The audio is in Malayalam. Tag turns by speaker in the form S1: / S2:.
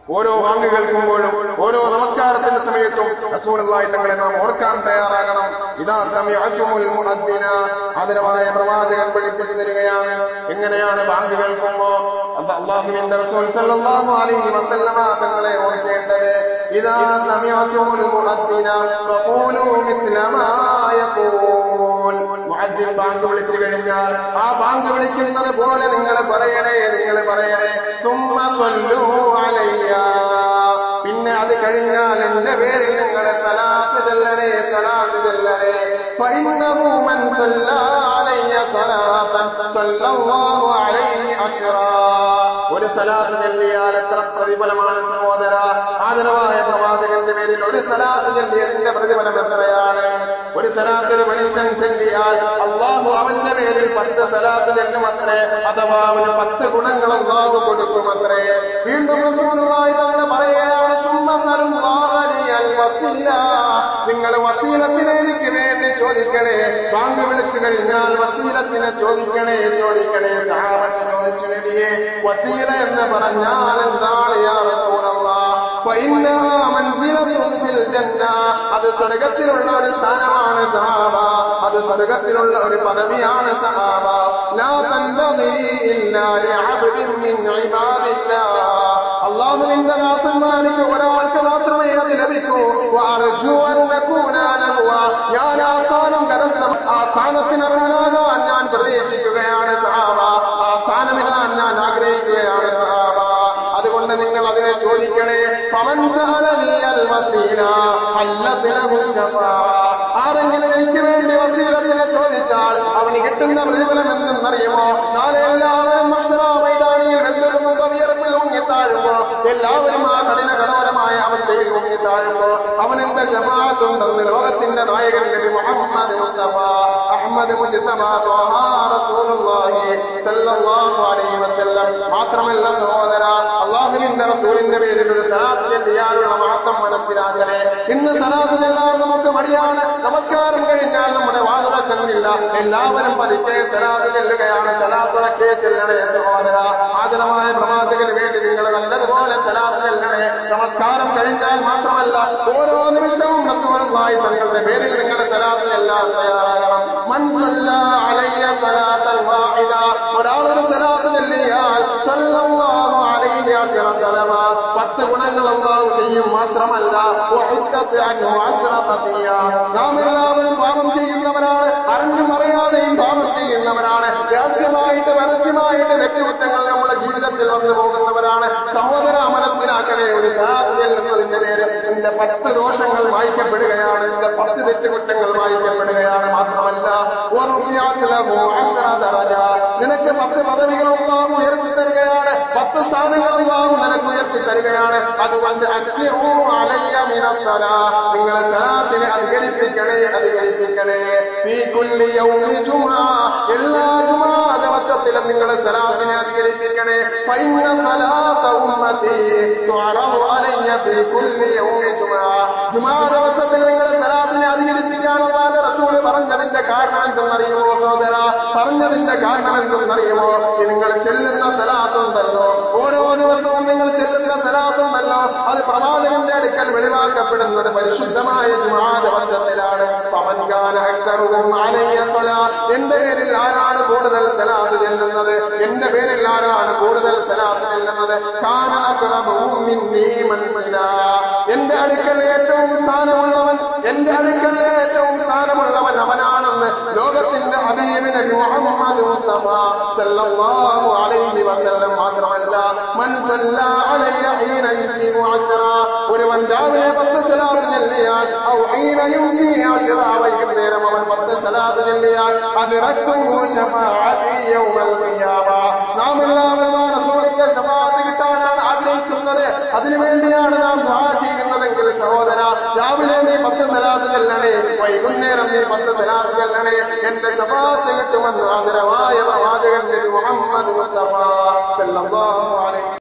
S1: ഓരോ വാങ്ങ് കേൾക്കുമ്പോഴും ഓരോ നമസ്കാരത്തിന്റെ സമയത്തും റസൂലുള്ളാഹി തങ്ങളെ നാം ഓർക്കാൻ തയ്യാറാകണം ഇതാ സമയത്തുൽ മുഅദ്ദിന ആദരവായ പ്രവാചകൻ പഠിപ്പിച്ചു തരികയാണ് എങ്ങനെയാണ് ബാങ്ക് കേൾക്കുമ്പോ അത് അള്ളാഹുവിന്റെ റസൂൽ സല്ലല്ലാഹു അലൈഹി വസല്ലമ തങ്ങളെ ഓർക്കേണ്ടത് ഇതാ സമയത്തുൽ മുഅദ്ദിന ഫഖൂലു മിത്ല മാ യഖൂൽ മുഅദ്ദിൻ ബാങ്ക് വിളിച്ചു കഴിഞ്ഞാൽ ആ ബാങ്ക് വിളിക്കുന്നത് പോലെ നിങ്ങൾ പറയണേ നിങ്ങൾ പറയണേ തുമ്മ സ്വല്ലു അലയ്യ പിന്നെ അത് കഴിഞ്ഞാൽ എന്റെ പേരിൽ നിങ്ങൾ സലാത്ത് ചെല്ലണേ സലാത്ത് ചെല്ലണേ فإنه من صلى علي صلاة صلى الله عليه عشرا ഒരു സലാത്ത് ചെല്ലിയാൽ എത്ര പ്രതിഫലമാണ് സഹോദര ആദരവായ പ്രവാചകന്റെ പേരിൽ ഒരു സലാത്ത് ചെല്ലിയതിന്റെ പ്രതിഫലം എത്രയാണ് ഒരു സലാത്തിന് മനുഷ്യൻ ചെല്ലിയാൽ അള്ളാഹു അവന്റെ പേരിൽ പത്ത് സലാത്ത് ചെല്ലുമത്രേ അഥവാ അവന് പത്ത് ഗുണങ്ങൾ അള്ളാഹു കൊടുക്കുമത്രേ വീണ്ടും റസൂലുള്ളാഹി തങ്ങൾ പറയുകയാണ് സുമ്മ സലുല്ലാഹി വസീല നിങ്ങൾ വസീലത്തിനെ എനിക്ക് വേണ്ടി ചോദിക്കണേ ബാങ്ക് വിളിച്ചു കഴിഞ്ഞാൽ വസീലത്തിനെ ചോദിക്കണേ ചോദിക്കണേ സഹാബത്ത് ചോദിച്ചു നബിയെ വസീല എന്ന് പറഞ്ഞാൽ എന്താണ് യാ റസൂലല്ലാഹ് فإنها منزلة في الجنة അത് സ്വർഗത്തിലുള്ള ഒരു സ്ഥാനമാണ് സഹാബ അത് സ്വർഗത്തിലുള്ള ഒരു പദവിയാണ് സഹാബ ലാ തൻബഗി ഇല്ലാ ലിഅബ്ദിൻ മിൻ ഇബാദില്ലാ അള്ളാഹുവിന്റെ ദാസന്മാർക്ക് ഒരാൾക്ക് മാത്രമേ അത് ലഭിക്കൂ വഅർജു അൻ നകൂന ലഹു ഞാൻ ആ സ്ഥാനം കരസ്ഥ ആ സ്ഥാനത്തിന് അർഹനാകാൻ ഞാൻ പ്രതീക്ഷിക്കുകയാണ് സഹാബ ആ സ്ഥാനമിടാൻ ഞാൻ ആഗ്രഹിക്കുകയാണ് സഹാബ അതുകൊണ്ട് നിങ്ങൾ അതിനെ ചോദിക്കണേ പവൻ സഅലനിയൽ വസീല അല്ലത് ലഹു ശഫാഅ ആരെങ്കിലും എനിക്ക് വേണ്ടി വസീലത്തിനെ ചോദിച്ചാൽ അവന് കിട്ടുന്ന പ്രതിഫലം എന്തെന്നറിയുമോ നാളെ എല്ലാവരും അക്ഷരാ മൈതാനിയിൽ വെന്തൊരുമ്പോ കവിയറപ്പിൽ ഊങ്ങിത്താഴുമ്പോ എല്ലാവരും ആ കഠിന കഠോരമായ അവസ്ഥയിൽ ഊങ്ങിത്താഴുമ്പോ അവനെന്റെ ശമാത്തുണ്ടെന്ന് ലോകത്തിന്റെ നായകൻ നബി മുഹമ്മദ് മുസ്തഫ അഹമ്മദ് മുസ്തഫ ത്വാഹ റസൂലുള്ളാഹി സല്ലല്ലാഹു അലൈഹി വസല്ലം മാത്രമല്ല സഹോദര അള്ളാഹുവിന്റെ റസൂലിന്റെ പേരിൽ ഒരു സലാത്ത് ചെല്ലിയാലുള്ള മഹത്വം മനസ്സിലാക്കണേ ഇന്ന് സലാത്ത് ചെല്ലാൻ നമുക്ക് മടിയാണ് നമസ്കാരം കഴിഞ്ഞാൽ നമ്മുടെ വാതുറക്കുന്നില്ല എല്ലാവരും പതുക്കെ സലാത്ത് ചെല്ലുകയാണ് സലാത്തുറക്കെ ചെല്ലണേ സഹോദര ആദരമായ പ്രവാചകന് വേണ്ടി നിങ്ങൾ നല്ലതുപോലെ സലാത്ത് ചെല്ലണേ നമസ്കാരം കഴിഞ്ഞാൽ മാത്രമല്ല ഓരോ നിമിഷവും റസൂലുള്ളാഹി തങ്ങളുടെ പേരിൽ നിങ്ങൾ സലാത്ത് ചെല്ലാൻ തയ്യാറാകണം മൻ സല്ലാ അലയ്യ സലാത്തൻ വാഹിദ ഒരാൾ ഒരു സലാത്ത് ചെല്ലിയാൽ സല്ലല്ലാഹു അലൈഹി അശ്റ സലമ പത്ത് ഗുണങ്ങൾ അല്ലാഹു ചെയ്യും മാത്രമല്ല വഹുദ്ദത്ത് അൻഹു അശ്റ ഖതിയ നാം എല്ലാവരും പാപം ചെയ്യുന്നവരാണ് അറിഞ്ഞും അറിയാതെയും പാപം ചെയ്യുന്നവരാണ് രഹസ്യമായിട്ട് പരസ്യമായിട്ട് തെറ്റുകുറ്റങ്ങൾ നമ്മുടെ ജീവിതത്തിൽ വന്നു പോകുന്നവരാണ് സഹോദര മനസ്സിലാക്കണേ ഒരു സലാത്ത് ചെല്ലുന്നതിന്റെ പേര് എന്റെ പത്ത് ദോഷങ്ങൾ വായിക്കപ്പെടുകയാണ് എന്റെ പത്ത് തെറ്റുകുറ്റങ്ങൾ വായിക്കപ്പെടുകയാണ് മാത്രമല്ല വറുഫിയാത്ത് ലഹു അശ്റ ദറജ നിനക്ക് പത്ത് പദവികൾ അല്ലാഹു ഉയർത്തി തരികയാണ് പത്ത് സ്ഥാനങ്ങൾ അല്ലാഹു നിനക്ക് ഉയർത്തി തരികയാണ് അതുകൊണ്ട് അക്സിറൂ അലയ്യ മിനസ്സലാ നിങ്ങൾ സലാത്തിനെ അധികരിപ്പിക്കണേ അധികരിപ്പിക്കണേ ഈ കുല്ലി യൗമി ജുമാ എല്ലാ ജുമാ ദിവസത്തിലും നിങ്ങൾ സലാത്തിനെ അധികരിപ്പിക്കണേ ഫൈന സലാത്ത ഉമ്മത്തി തുഅറദു അലയ്യ ഫീ കുല്ലി യൗമി ജുമാ ജുമാ ദിവസത്തിൽ നിങ്ങൾ സലാത്തിനെ അധികരിപ്പിക്കാൻ അല്ലാഹുവിന്റെ റസൂൽ പറഞ്ഞതിന്റെ കാരണം എന്തെന്നറിയുമോ സഹോദര പറഞ്ഞതിന്റെ കാരണം എന്തെന്നറിയുമോ ഈ നിങ്ങൾ ചെല്ലുന്ന സലാത്തുണ്ടല്ലോ ഓരോ ദിവസവും നിങ്ങൾ ചെല്ലുന്ന സലാത്തുണ്ടല്ലോ അത് പ്രവാചകന്റെ അടുക്കൽ വെളിവാക്കപ്പെടുന്നത് പരിശുദ്ധമായ ജുമാ ദിവസത്തിലാണ് പവൻകാല അക്തറും ആലയ്യ സലാ എന്റെ പേരിൽ ആരാണ് കൂടുതൽ സലാത്ത് ചെല്ലുന്നത് എന്റെ പേരിൽ ആരാണ് കൂടുതൽ സലാത്ത് ചെല്ലുന്നത് കാന അക്റബുഹും മിന്നീ മൻസിലാ എന്റെ അടുക്കൽ ഏറ്റവും സ്ഥാനമുള്ളവൻ എന്റെ അടുക്കൽ ഏറ്റവും സ്ഥാനമുള്ളവൻ അവനാണെന്ന് ലോകത്തിന്റെ ഹബീബ് നബി മുഹമ്മദ് മുസ്തഫ സല്ലല്ലാഹു അലൈഹി വസല്ലം മാത്രമല്ല മൻ സല്ലാ അലയ്യ ഹീന യുസ്ലിമു അശ്റ ഒരുവൻ രാവിലെ പത്ത് സലാത്ത് ചെല്ലിയാൽ ഔ ഹീന യുംസി അശ്റ വൈകുന്നേരം അവൻ പത്ത് സലാത്ത് ചെല്ലിയാൽ അത് റക്കുഹു ശഫാഅത്തി യൗമൽ ഖിയാമ നാം എല്ലാവരും ആ റസൂലിന്റെ ശഫാഅത്ത് കിട്ടാനാണ് ആഗ്രഹിക്കുന്നത് അതിനുവേണ്ടിയാണ് നാം ദുആ ചെയ്യുന്നതെങ്കിൽ സഹോദര രാവിലെ നീ പത്ത് സലാത്ത് ചെല്ലണേ വൈകുന്നേരം നീ പത്ത് സലാത്ത് ചെല്ലണേ എന്റെ ശഫാഅത്ത് കിട്ടുമെന്ന് ആദരവായ പ്രവാചകൻ നബി മുഹമ്മദ് മുസ്തഫ സല്ലല്ലാഹു അലൈഹി